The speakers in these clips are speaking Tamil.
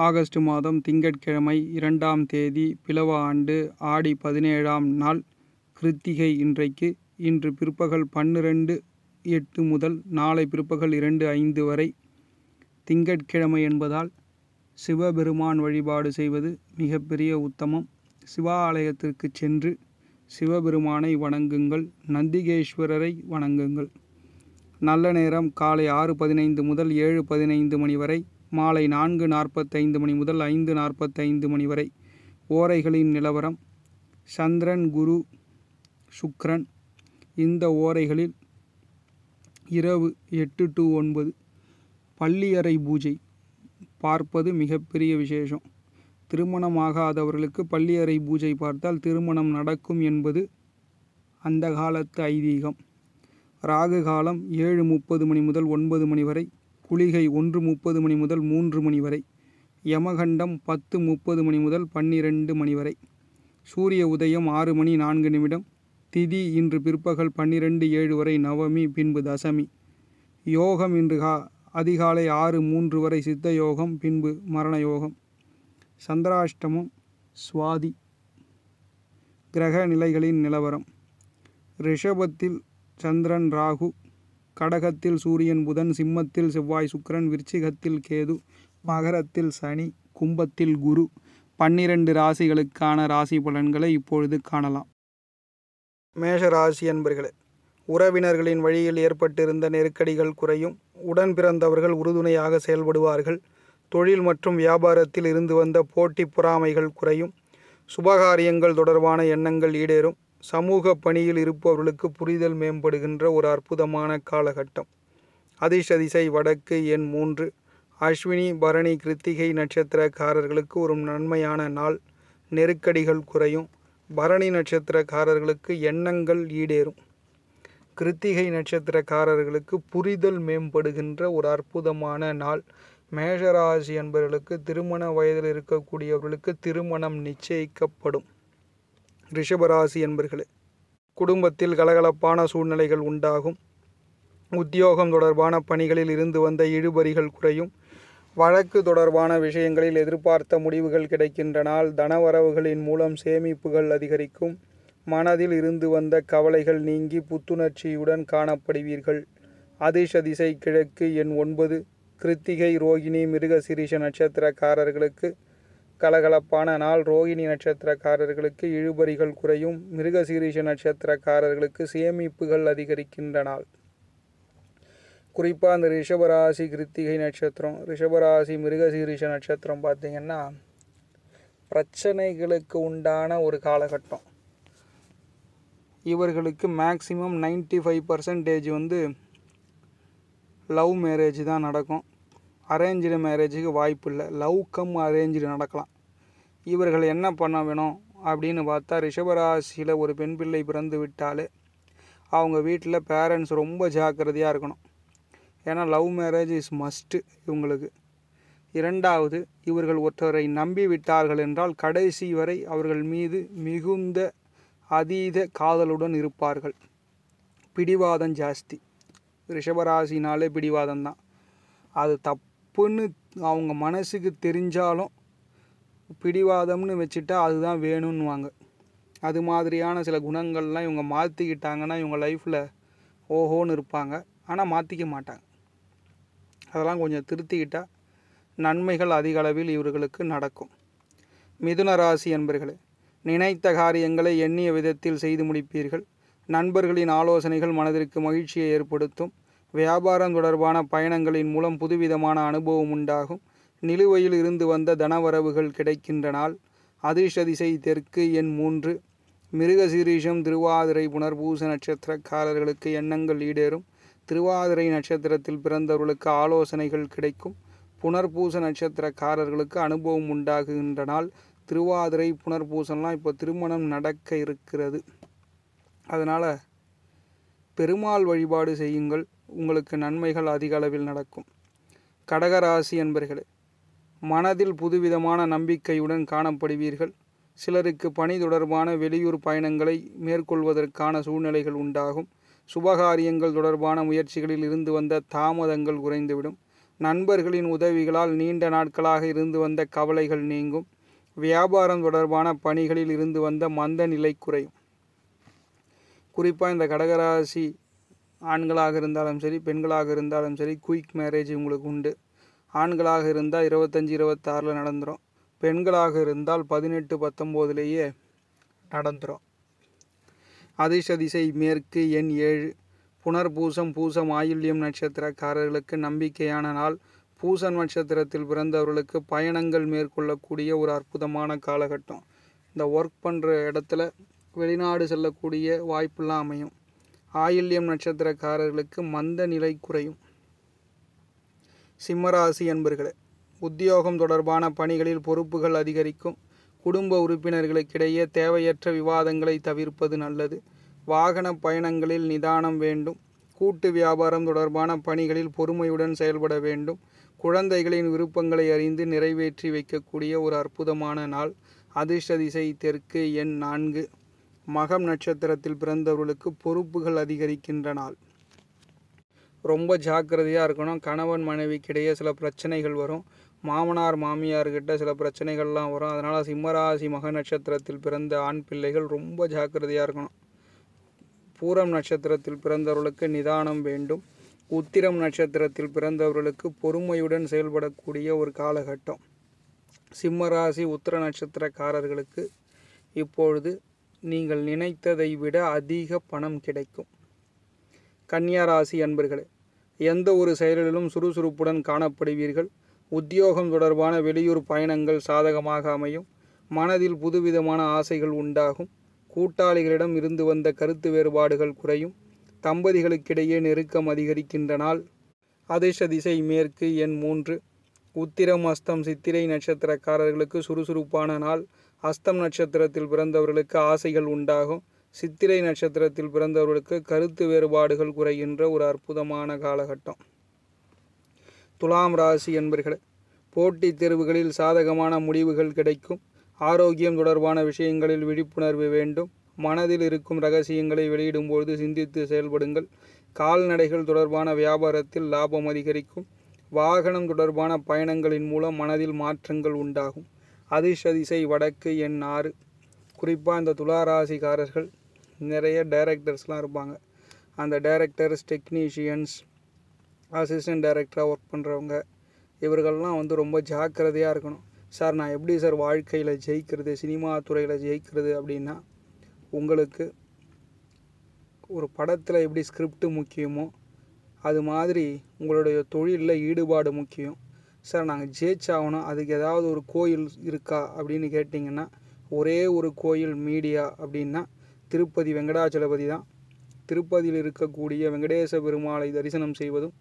ஆகஸ்ட் மாதம் திங்கட்கிழமை இரண்டாம் தேதி பிலவ ஆண்டு ஆடி பதினேழாம் நாள் கிருத்திகை இன்றைக்கு இன்று பிற்பகல் பன்னிரண்டு எட்டு முதல் நாளை பிற்பகல் இரண்டு ஐந்து வரை திங்கட்கிழமை என்பதால் சிவபெருமான் வழிபாடு செய்வது மிகப்பெரிய உத்தமம் சிவாலயத்திற்கு சென்று சிவபெருமானை வணங்குங்கள் நந்திகேஸ்வரரை வணங்குங்கள் நல்ல நேரம் காலை ஆறு பதினைந்து முதல் ஏழு பதினைந்து மணி வரை மாலை நான்கு நாற்பத்தைந்து மணி முதல் ஐந்து நாற்பத்தைந்து மணி வரை ஓரைகளின் நிலவரம் சந்திரன் குரு சுக்கிரன் இந்த ஓரைகளில் இரவு எட்டு டு ஒன்பது பள்ளியறை பூஜை பார்ப்பது மிகப்பெரிய விசேஷம் திருமணமாகாதவர்களுக்கு பள்ளியறை பூஜை பார்த்தால் திருமணம் நடக்கும் என்பது அந்த காலத்து ஐதீகம் ராகு காலம் ஏழு முப்பது மணி முதல் ஒன்பது மணி வரை குளிகை ஒன்று முப்பது மணி முதல் மூன்று மணி வரை யமகண்டம் பத்து முப்பது மணி முதல் பன்னிரெண்டு மணி வரை சூரிய உதயம் ஆறு மணி நான்கு நிமிடம் திதி இன்று பிற்பகல் பன்னிரெண்டு ஏழு வரை நவமி பின்பு தசமி யோகம் இன்று கா அதிகாலை ஆறு மூன்று வரை சித்த யோகம் பின்பு மரண யோகம் சந்திராஷ்டமம் சுவாதி கிரக நிலைகளின் நிலவரம் ரிஷபத்தில் சந்திரன் ராகு கடகத்தில் சூரியன் புதன் சிம்மத்தில் செவ்வாய் சுக்கிரன் விருச்சிகத்தில் கேது மகரத்தில் சனி கும்பத்தில் குரு பன்னிரண்டு ராசிகளுக்கான ராசி பலன்களை இப்பொழுது காணலாம் மேஷ ராசி அன்பர்களே உறவினர்களின் வழியில் ஏற்பட்டிருந்த நெருக்கடிகள் குறையும் உடன் பிறந்தவர்கள் உறுதுணையாக செயல்படுவார்கள் தொழில் மற்றும் வியாபாரத்தில் இருந்து வந்த போட்டி பொறாமைகள் குறையும் சுபகாரியங்கள் தொடர்பான எண்ணங்கள் ஈடேறும் சமூக பணியில் இருப்பவர்களுக்கு புரிதல் மேம்படுகின்ற ஒரு அற்புதமான காலகட்டம் அதிர்ஷ்ட திசை வடக்கு எண் மூன்று அஸ்வினி பரணி கிருத்திகை நட்சத்திரக்காரர்களுக்கு ஒரு நன்மையான நாள் நெருக்கடிகள் குறையும் பரணி நட்சத்திரக்காரர்களுக்கு எண்ணங்கள் ஈடேறும் கிருத்திகை நட்சத்திரக்காரர்களுக்கு புரிதல் மேம்படுகின்ற ஒரு அற்புதமான நாள் மேஷராசி என்பவர்களுக்கு திருமண வயதில் இருக்கக்கூடியவர்களுக்கு திருமணம் நிச்சயிக்கப்படும் ரிஷபராசி என்பர்களே குடும்பத்தில் கலகலப்பான சூழ்நிலைகள் உண்டாகும் உத்தியோகம் தொடர்பான பணிகளில் இருந்து வந்த இழுபறிகள் குறையும் வழக்கு தொடர்பான விஷயங்களில் எதிர்பார்த்த முடிவுகள் கிடைக்கின்ற நாள் தனவரவுகளின் மூலம் சேமிப்புகள் அதிகரிக்கும் மனதில் இருந்து வந்த கவலைகள் நீங்கி புத்துணர்ச்சியுடன் காணப்படுவீர்கள் அதிர்ஷ திசை கிழக்கு எண் ஒன்பது கிருத்திகை ரோகிணி மிருகசிரீஷ நட்சத்திரக்காரர்களுக்கு கலகலப்பான நாள் ரோகிணி நட்சத்திரக்காரர்களுக்கு இழுபறிகள் குறையும் மிருகசீரிஷ நட்சத்திரக்காரர்களுக்கு சேமிப்புகள் அதிகரிக்கின்ற நாள் குறிப்பாக அந்த ரிஷபராசி கிருத்திகை நட்சத்திரம் ரிஷபராசி மிருகசீரிஷ நட்சத்திரம் பார்த்திங்கன்னா பிரச்சனைகளுக்கு உண்டான ஒரு காலகட்டம் இவர்களுக்கு மேக்சிமம் நைன்டி ஃபைவ் பர்சன்டேஜ் வந்து லவ் மேரேஜ் தான் நடக்கும் அரேஞ்சு மேரேஜுக்கு வாய்ப்பு இல்லை லவ் கம் அரேஞ்சு நடக்கலாம் இவர்கள் என்ன பண்ண வேணும் அப்படின்னு பார்த்தா ரிஷபராசியில் ஒரு பெண் பிள்ளை பிறந்து விட்டாலே அவங்க வீட்டில் பேரண்ட்ஸ் ரொம்ப ஜாக்கிரதையாக இருக்கணும் ஏன்னா லவ் மேரேஜ் இஸ் மஸ்ட்டு இவங்களுக்கு இரண்டாவது இவர்கள் ஒருத்தரை நம்பி விட்டார்கள் என்றால் கடைசி வரை அவர்கள் மீது மிகுந்த அதீத காதலுடன் இருப்பார்கள் பிடிவாதம் ஜாஸ்தி ரிஷபராசினாலே பிடிவாதம் தான் அது தப்புன்னு அவங்க மனசுக்கு தெரிஞ்சாலும் பிடிவாதம்னு வச்சுட்டா அதுதான் வேணும்னுவாங்க அது மாதிரியான சில குணங்கள்லாம் இவங்க மாற்றிக்கிட்டாங்கன்னா இவங்க லைஃப்பில் ஓஹோன்னு இருப்பாங்க ஆனால் மாற்றிக்க மாட்டாங்க அதெல்லாம் கொஞ்சம் திருத்திக்கிட்டால் நன்மைகள் அதிக அளவில் இவர்களுக்கு நடக்கும் மிதுன ராசி என்பர்களே நினைத்த காரியங்களை எண்ணிய விதத்தில் செய்து முடிப்பீர்கள் நண்பர்களின் ஆலோசனைகள் மனதிற்கு மகிழ்ச்சியை ஏற்படுத்தும் வியாபாரம் தொடர்பான பயணங்களின் மூலம் புதுவிதமான அனுபவம் உண்டாகும் நிலுவையில் இருந்து வந்த தனவரவுகள் கிடைக்கின்ற நாள் அதிர்ஷ்ட திசை தெற்கு எண் மூன்று மிருகசீரீஷம் திருவாதிரை புனர்பூச நட்சத்திரக்காரர்களுக்கு எண்ணங்கள் ஈடேறும் திருவாதிரை நட்சத்திரத்தில் பிறந்தவர்களுக்கு ஆலோசனைகள் கிடைக்கும் புனர்பூச நட்சத்திரக்காரர்களுக்கு அனுபவம் உண்டாகுகின்ற நாள் திருவாதிரை புனர்பூசம்லாம் இப்போ திருமணம் நடக்க இருக்கிறது அதனால் பெருமாள் வழிபாடு செய்யுங்கள் உங்களுக்கு நன்மைகள் அதிக அளவில் நடக்கும் கடகராசி என்பர்களே மனதில் புதுவிதமான நம்பிக்கையுடன் காணப்படுவீர்கள் சிலருக்கு பணி தொடர்பான வெளியூர் பயணங்களை மேற்கொள்வதற்கான சூழ்நிலைகள் உண்டாகும் சுபகாரியங்கள் தொடர்பான முயற்சிகளில் இருந்து வந்த தாமதங்கள் குறைந்துவிடும் நண்பர்களின் உதவிகளால் நீண்ட நாட்களாக இருந்து வந்த கவலைகள் நீங்கும் வியாபாரம் தொடர்பான பணிகளில் இருந்து வந்த மந்த நிலை குறையும் குறிப்பாக இந்த கடகராசி ஆண்களாக இருந்தாலும் சரி பெண்களாக இருந்தாலும் சரி குயிக் மேரேஜ் உங்களுக்கு உண்டு ஆண்களாக இருந்தால் இருபத்தஞ்சி இருபத்தாறில் நடந்துடும் பெண்களாக இருந்தால் பதினெட்டு பத்தொம்போதுலேயே நடந்துடும் அதிர்ஷ்ட திசை மேற்கு எண் ஏழு புனர்பூசம் பூசம் ஆயுள்யம் நட்சத்திரக்காரர்களுக்கு நம்பிக்கையான நாள் பூசம் நட்சத்திரத்தில் பிறந்தவர்களுக்கு பயணங்கள் மேற்கொள்ளக்கூடிய ஒரு அற்புதமான காலகட்டம் இந்த ஒர்க் பண்ணுற இடத்துல வெளிநாடு செல்லக்கூடிய வாய்ப்பெல்லாம் அமையும் ஆயில்யம் நட்சத்திரக்காரர்களுக்கு மந்த நிலை குறையும் சிம்மராசி என்பர்களே உத்தியோகம் தொடர்பான பணிகளில் பொறுப்புகள் அதிகரிக்கும் குடும்ப உறுப்பினர்களுக்கிடையே தேவையற்ற விவாதங்களை தவிர்ப்பது நல்லது வாகன பயணங்களில் நிதானம் வேண்டும் கூட்டு வியாபாரம் தொடர்பான பணிகளில் பொறுமையுடன் செயல்பட வேண்டும் குழந்தைகளின் விருப்பங்களை அறிந்து நிறைவேற்றி வைக்கக்கூடிய ஒரு அற்புதமான நாள் அதிர்ஷ்ட திசை தெற்கு எண் நான்கு மகம் நட்சத்திரத்தில் பிறந்தவர்களுக்கு பொறுப்புகள் அதிகரிக்கின்ற நாள் ரொம்ப ஜாக்கிரதையாக இருக்கணும் கணவன் மனைவிக்கிடையே சில பிரச்சனைகள் வரும் மாமனார் மாமியார்கிட்ட சில பிரச்சனைகள்லாம் வரும் அதனால் சிம்மராசி மக நட்சத்திரத்தில் பிறந்த ஆண் பிள்ளைகள் ரொம்ப ஜாக்கிரதையாக இருக்கணும் பூரம் நட்சத்திரத்தில் பிறந்தவர்களுக்கு நிதானம் வேண்டும் உத்திரம் நட்சத்திரத்தில் பிறந்தவர்களுக்கு பொறுமையுடன் செயல்படக்கூடிய ஒரு காலகட்டம் சிம்மராசி உத்திர நட்சத்திரக்காரர்களுக்கு இப்பொழுது நீங்கள் நினைத்ததை விட அதிக பணம் கிடைக்கும் கன்னியா ராசி அன்பர்களே எந்த ஒரு செயலிலும் சுறுசுறுப்புடன் காணப்படுவீர்கள் உத்தியோகம் தொடர்பான வெளியூர் பயணங்கள் சாதகமாக அமையும் மனதில் புதுவிதமான ஆசைகள் உண்டாகும் கூட்டாளிகளிடம் இருந்து வந்த கருத்து வேறுபாடுகள் குறையும் தம்பதிகளுக்கிடையே நெருக்கம் அதிகரிக்கின்ற நாள் அதிர்ஷ்ட திசை மேற்கு எண் மூன்று உத்திரம் அஸ்தம் சித்திரை நட்சத்திரக்காரர்களுக்கு சுறுசுறுப்பான நாள் அஸ்தம் நட்சத்திரத்தில் பிறந்தவர்களுக்கு ஆசைகள் உண்டாகும் சித்திரை நட்சத்திரத்தில் பிறந்தவர்களுக்கு கருத்து வேறுபாடுகள் குறைகின்ற ஒரு அற்புதமான காலகட்டம் துலாம் ராசி என்பர்களே போட்டித் தேர்வுகளில் சாதகமான முடிவுகள் கிடைக்கும் ஆரோக்கியம் தொடர்பான விஷயங்களில் விழிப்புணர்வு வேண்டும் மனதில் இருக்கும் ரகசியங்களை வெளியிடும்பொழுது சிந்தித்து செயல்படுங்கள் கால்நடைகள் தொடர்பான வியாபாரத்தில் லாபம் அதிகரிக்கும் வாகனம் தொடர்பான பயணங்களின் மூலம் மனதில் மாற்றங்கள் உண்டாகும் அதிர்ஷ்ட திசை வடக்கு எண் ஆறு குறிப்பாக இந்த துளாராசிக்காரர்கள் நிறைய டைரக்டர்ஸ்லாம் இருப்பாங்க அந்த டைரக்டர்ஸ் டெக்னீஷியன்ஸ் அசிஸ்டன்ட் டைரக்டராக ஒர்க் பண்ணுறவங்க இவர்கள்லாம் வந்து ரொம்ப ஜாக்கிரதையாக இருக்கணும் சார் நான் எப்படி சார் வாழ்க்கையில் ஜெயிக்கிறது சினிமா துறையில் ஜெயிக்கிறது அப்படின்னா உங்களுக்கு ஒரு படத்தில் எப்படி ஸ்கிரிப்ட் முக்கியமோ அது மாதிரி உங்களுடைய தொழிலில் ஈடுபாடு முக்கியம் சார் நாங்கள் ஜெயிச்சாகணும் அதுக்கு ஏதாவது ஒரு கோயில் இருக்கா அப்படின்னு கேட்டிங்கன்னா ஒரே ஒரு கோயில் மீடியா அப்படின்னா திருப்பதி வெங்கடாச்சலபதி தான் திருப்பதியில் இருக்கக்கூடிய வெங்கடேச பெருமாளை தரிசனம் செய்வதும்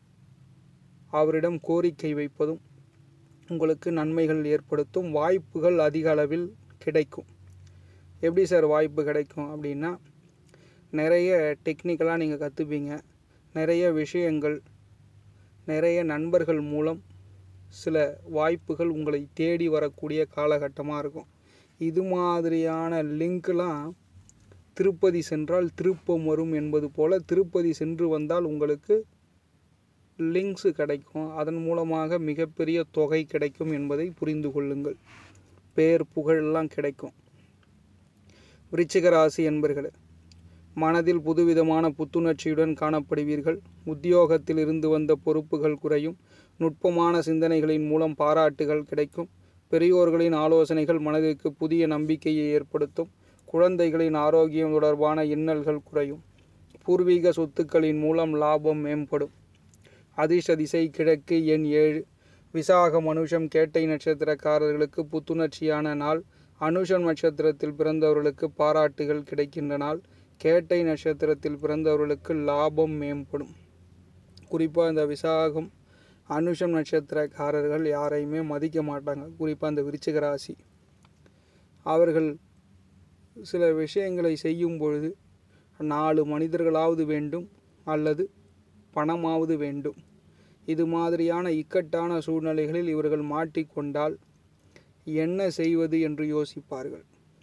அவரிடம் கோரிக்கை வைப்பதும் உங்களுக்கு நன்மைகள் ஏற்படுத்தும் வாய்ப்புகள் அதிக அளவில் கிடைக்கும் எப்படி சார் வாய்ப்பு கிடைக்கும் அப்படின்னா நிறைய டெக்னிக்கலாக நீங்கள் கற்றுப்பீங்க நிறைய விஷயங்கள் நிறைய நண்பர்கள் மூலம் சில வாய்ப்புகள் உங்களை தேடி வரக்கூடிய காலகட்டமாக இருக்கும் இது மாதிரியான லிங்க்லாம் திருப்பதி சென்றால் திருப்பம் வரும் என்பது போல திருப்பதி சென்று வந்தால் உங்களுக்கு லிங்க்ஸு கிடைக்கும் அதன் மூலமாக மிகப்பெரிய தொகை கிடைக்கும் என்பதை புரிந்து கொள்ளுங்கள் பேர் புகழெல்லாம் கிடைக்கும் விருச்சிக ராசி என்பர்களே மனதில் புதுவிதமான புத்துணர்ச்சியுடன் காணப்படுவீர்கள் உத்தியோகத்தில் இருந்து வந்த பொறுப்புகள் குறையும் நுட்பமான சிந்தனைகளின் மூலம் பாராட்டுகள் கிடைக்கும் பெரியோர்களின் ஆலோசனைகள் மனதிற்கு புதிய நம்பிக்கையை ஏற்படுத்தும் குழந்தைகளின் ஆரோக்கியம் தொடர்பான இன்னல்கள் குறையும் பூர்வீக சொத்துக்களின் மூலம் லாபம் மேம்படும் அதிர்ஷ்ட திசை கிழக்கு எண் ஏழு விசாகம் அனுஷம் கேட்டை நட்சத்திரக்காரர்களுக்கு புத்துணர்ச்சியான நாள் அனுஷம் நட்சத்திரத்தில் பிறந்தவர்களுக்கு பாராட்டுகள் கிடைக்கின்ற நாள் கேட்டை நட்சத்திரத்தில் பிறந்தவர்களுக்கு லாபம் மேம்படும் குறிப்பாக இந்த விசாகம் அனுஷம் நட்சத்திரக்காரர்கள் யாரையுமே மதிக்க மாட்டாங்க குறிப்பாக இந்த விருச்சிக ராசி அவர்கள் சில விஷயங்களை செய்யும் பொழுது நாலு மனிதர்களாவது வேண்டும் அல்லது பணமாவது வேண்டும் இது மாதிரியான இக்கட்டான சூழ்நிலைகளில் இவர்கள் மாட்டிக்கொண்டால் என்ன செய்வது என்று யோசிப்பார்கள்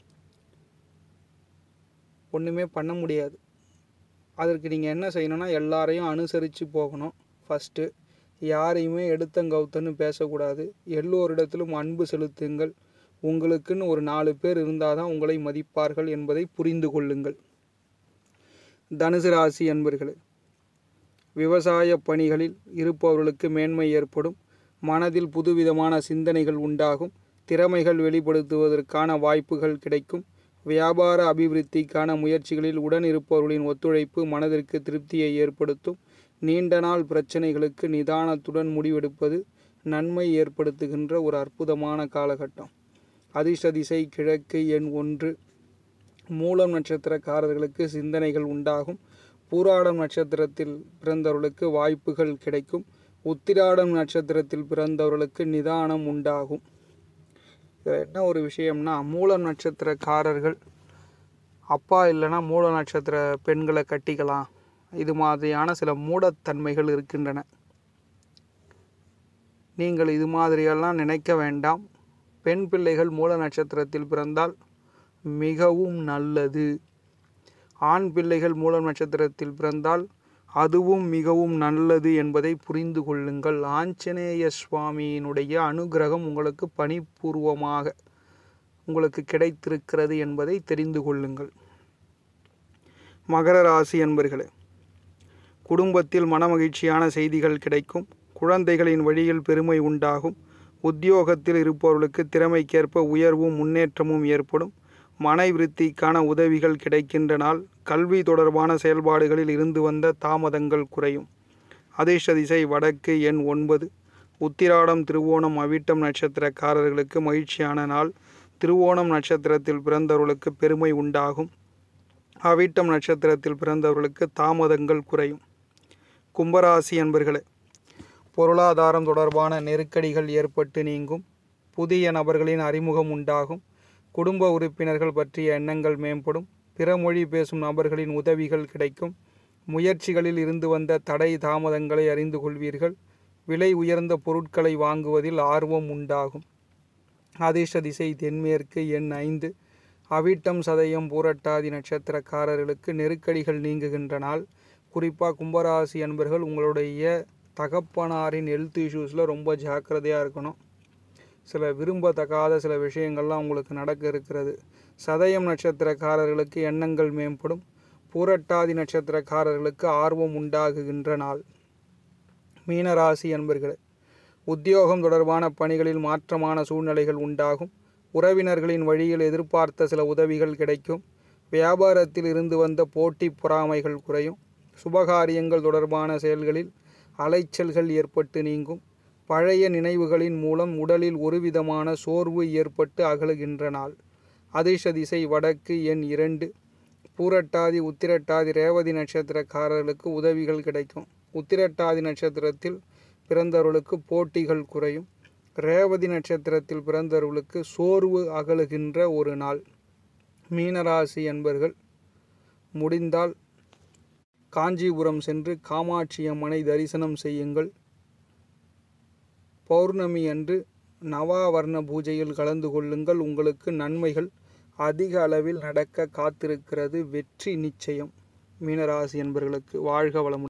ஒன்றுமே பண்ண முடியாது அதற்கு நீங்கள் என்ன செய்யணும்னா எல்லாரையும் அனுசரித்து போகணும் ஃபஸ்ட்டு யாரையுமே எடுத்தங்கவுத்தன்னு பேசக்கூடாது எல்லோரிடத்திலும் அன்பு செலுத்துங்கள் உங்களுக்குன்னு ஒரு நாலு பேர் இருந்தால் தான் உங்களை மதிப்பார்கள் என்பதை புரிந்து கொள்ளுங்கள் தனுசு ராசி அன்பர்களே விவசாய பணிகளில் இருப்பவர்களுக்கு மேன்மை ஏற்படும் மனதில் புதுவிதமான சிந்தனைகள் உண்டாகும் திறமைகள் வெளிப்படுத்துவதற்கான வாய்ப்புகள் கிடைக்கும் வியாபார அபிவிருத்திக்கான முயற்சிகளில் உடன் இருப்பவர்களின் ஒத்துழைப்பு மனதிற்கு திருப்தியை ஏற்படுத்தும் நீண்ட நாள் பிரச்சனைகளுக்கு நிதானத்துடன் முடிவெடுப்பது நன்மை ஏற்படுத்துகின்ற ஒரு அற்புதமான காலகட்டம் அதிர்ஷ்ட திசை கிழக்கு எண் ஒன்று மூலம் நட்சத்திரக்காரர்களுக்கு சிந்தனைகள் உண்டாகும் பூராடம் நட்சத்திரத்தில் பிறந்தவர்களுக்கு வாய்ப்புகள் கிடைக்கும் உத்திராடம் நட்சத்திரத்தில் பிறந்தவர்களுக்கு நிதானம் உண்டாகும் இதில் என்ன ஒரு விஷயம்னா மூலம் நட்சத்திரக்காரர்கள் அப்பா இல்லைன்னா மூல நட்சத்திர பெண்களை கட்டிக்கலாம் இது மாதிரியான சில மூடத்தன்மைகள் இருக்கின்றன நீங்கள் இது மாதிரியெல்லாம் நினைக்க வேண்டாம் பெண் பிள்ளைகள் மூல நட்சத்திரத்தில் பிறந்தால் மிகவும் நல்லது ஆண் பிள்ளைகள் மூல நட்சத்திரத்தில் பிறந்தால் அதுவும் மிகவும் நல்லது என்பதை புரிந்து கொள்ளுங்கள் ஆஞ்சநேய சுவாமியினுடைய அனுகிரகம் உங்களுக்கு பணிபூர்வமாக உங்களுக்கு கிடைத்திருக்கிறது என்பதை தெரிந்து கொள்ளுங்கள் மகர ராசி என்பர்களே குடும்பத்தில் மனமகிழ்ச்சியான செய்திகள் கிடைக்கும் குழந்தைகளின் வழியில் பெருமை உண்டாகும் உத்தியோகத்தில் இருப்பவர்களுக்கு திறமைக்கேற்ப உயர்வும் முன்னேற்றமும் ஏற்படும் மனை விருத்திக்கான உதவிகள் கிடைக்கின்ற நாள் கல்வி தொடர்பான செயல்பாடுகளில் இருந்து வந்த தாமதங்கள் குறையும் அதிர்ஷ்ட திசை வடக்கு எண் ஒன்பது உத்திராடம் திருவோணம் அவிட்டம் நட்சத்திரக்காரர்களுக்கு மகிழ்ச்சியான நாள் திருவோணம் நட்சத்திரத்தில் பிறந்தவர்களுக்கு பெருமை உண்டாகும் அவிட்டம் நட்சத்திரத்தில் பிறந்தவர்களுக்கு தாமதங்கள் குறையும் கும்பராசி என்பர்களே பொருளாதாரம் தொடர்பான நெருக்கடிகள் ஏற்பட்டு நீங்கும் புதிய நபர்களின் அறிமுகம் உண்டாகும் குடும்ப உறுப்பினர்கள் பற்றிய எண்ணங்கள் மேம்படும் பிற மொழி பேசும் நபர்களின் உதவிகள் கிடைக்கும் முயற்சிகளில் இருந்து வந்த தடை தாமதங்களை அறிந்து கொள்வீர்கள் விலை உயர்ந்த பொருட்களை வாங்குவதில் ஆர்வம் உண்டாகும் அதிர்ஷ்ட திசை தென்மேற்கு எண் ஐந்து அவிட்டம் சதயம் பூரட்டாதி நட்சத்திரக்காரர்களுக்கு நெருக்கடிகள் நீங்குகின்ற நாள் குறிப்பாக கும்பராசி அன்பர்கள் உங்களுடைய தகப்பனாரின் ஹெல்த் இஷ்யூஸில் ரொம்ப ஜாக்கிரதையாக இருக்கணும் சில விரும்பத்தகாத சில விஷயங்கள்லாம் உங்களுக்கு நடக்க இருக்கிறது சதயம் நட்சத்திரக்காரர்களுக்கு எண்ணங்கள் மேம்படும் பூரட்டாதி நட்சத்திரக்காரர்களுக்கு ஆர்வம் உண்டாகுகின்ற நாள் மீனராசி அன்பர்களே உத்தியோகம் தொடர்பான பணிகளில் மாற்றமான சூழ்நிலைகள் உண்டாகும் உறவினர்களின் வழியில் எதிர்பார்த்த சில உதவிகள் கிடைக்கும் வியாபாரத்தில் இருந்து வந்த போட்டி பொறாமைகள் குறையும் சுபகாரியங்கள் தொடர்பான செயல்களில் அலைச்சல்கள் ஏற்பட்டு நீங்கும் பழைய நினைவுகளின் மூலம் உடலில் ஒருவிதமான சோர்வு ஏற்பட்டு அகலுகின்ற நாள் அதிர்ஷ்ட திசை வடக்கு எண் இரண்டு பூரட்டாதி உத்திரட்டாதி ரேவதி நட்சத்திரக்காரர்களுக்கு உதவிகள் கிடைக்கும் உத்திரட்டாதி நட்சத்திரத்தில் பிறந்தவர்களுக்கு போட்டிகள் குறையும் ரேவதி நட்சத்திரத்தில் பிறந்தவர்களுக்கு சோர்வு அகலுகின்ற ஒரு நாள் மீனராசி என்பர்கள் முடிந்தால் காஞ்சிபுரம் சென்று காமாட்சி அம்மனை தரிசனம் செய்யுங்கள் பௌர்ணமி அன்று நவாவர்ண பூஜையில் கலந்து கொள்ளுங்கள் உங்களுக்கு நன்மைகள் அதிக அளவில் நடக்க காத்திருக்கிறது வெற்றி நிச்சயம் மீனராசி என்பர்களுக்கு வாழ்க வளமுடன்